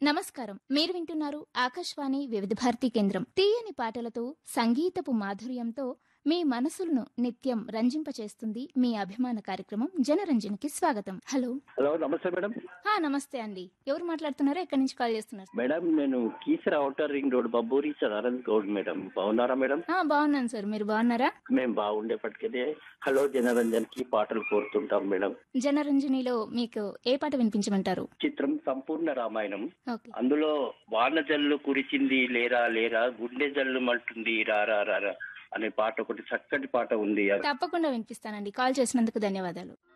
నమస్కారం మీరు వింటున్నారు ఆకాశవాణి వివిధ భారతి కేంద్రం తీయని పాటలతో సంగీతపు మాధుర్యంతో మీ మనసులను నిత్యం రంజింపచేస్తుంది మీ అభిమాన కార్యక్రమం జనరంజన్కి స్వాగతం హలో హలో నమస్తే మేడం హా నమస్తే అండి ఎవరు మాట్లాడుతున్నారో ఎక్కడి నుంచి కాల్ చేస్తున్నారు మేడం నేను Keesara outer ring road Babburi Sadanand Goud madam బాగున్నారా మేడం ఆ, బాగున్నాను సార్ మీరు బాగున్నారా మేము బాగుండేపటికే హలో జనరంజన్ కి పాటలు కోరుతుంటాం మేడం జనరంజనిలో మీకు ఏ పాట వినిపించమంటారు చిత్రం సంపూర్ణ రామాయణం ఓకే అందులో వాన జల్లు కురిచింది లేరా లేరా గుండె జల్లు మంటుంది రారా రారా అనే పాట ఒకటి చక్కటి పాట ఉంది తప్పకుండా వినిపిస్తానండి కాల్ చేసినందుకు ధన్యవాదాలు